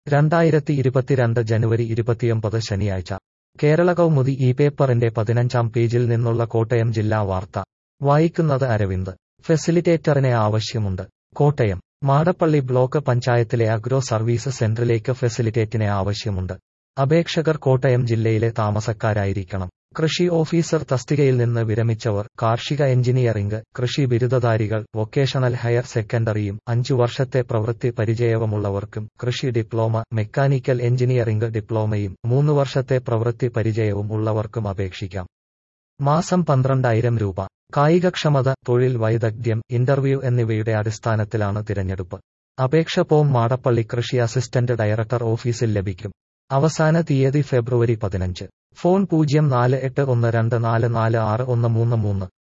രണ്ടായിരത്തി ഇരുപത്തിരണ്ട് ജനുവരി ഇരുപത്തിയൊമ്പത് ശനിയാഴ്ച കേരള കൗമുദി ഈ പേപ്പറിന്റെ പതിനഞ്ചാം പേജിൽ നിന്നുള്ള കോട്ടയം ജില്ലാ വാർത്ത വായിക്കുന്നത് അരവിന്ദ് ഫെസിലിറ്റേറ്ററിനെ ആവശ്യമുണ്ട് കോട്ടയം മാടപ്പള്ളി ബ്ലോക്ക് പഞ്ചായത്തിലെ അഗ്രോ സർവീസ് സെന്ററിലേക്ക് ഫെസിലിറ്റേറ്റിനെ ആവശ്യമുണ്ട് അപേക്ഷകർ കോട്ടയം ജില്ലയിലെ താമസക്കാരായിരിക്കണം കൃഷി ഓഫീസർ തസ്തികയിൽ നിന്ന് വിരമിച്ചവർ കാർഷിക എഞ്ചിനീയറിംഗ് കൃഷി ബിരുദധാരികൾ വൊക്കേഷണൽ ഹയർ സെക്കൻഡറിയും അഞ്ചു വർഷത്തെ പ്രവൃത്തി പരിചയവുമുള്ളവർക്കും കൃഷി ഡിപ്ലോമ മെക്കാനിക്കൽ എഞ്ചിനീയറിംഗ് ഡിപ്ലോമയും മൂന്ന് വർഷത്തെ പ്രവൃത്തി പരിചയവും ഉള്ളവർക്കും അപേക്ഷിക്കാം മാസം പന്ത്രണ്ടായിരം രൂപ കായികക്ഷമത തൊഴിൽ വൈദഗ്ധ്യം ഇന്റർവ്യൂ എന്നിവയുടെ അടിസ്ഥാനത്തിലാണ് തിരഞ്ഞെടുപ്പ് അപേക്ഷ ഫോം മാടപ്പള്ളി കൃഷി അസിസ്റ്റന്റ് ഡയറക്ടർ ഓഫീസിൽ ലഭിക്കും അവസാന തീയതി ഫെബ്രുവരി പതിനഞ്ച് ഫോൺ പൂജ്യം നാല് എട്ട് ഒന്ന് രണ്ട് നാല് നാല് ആറ് ഒന്ന് മൂന്ന് മൂന്ന്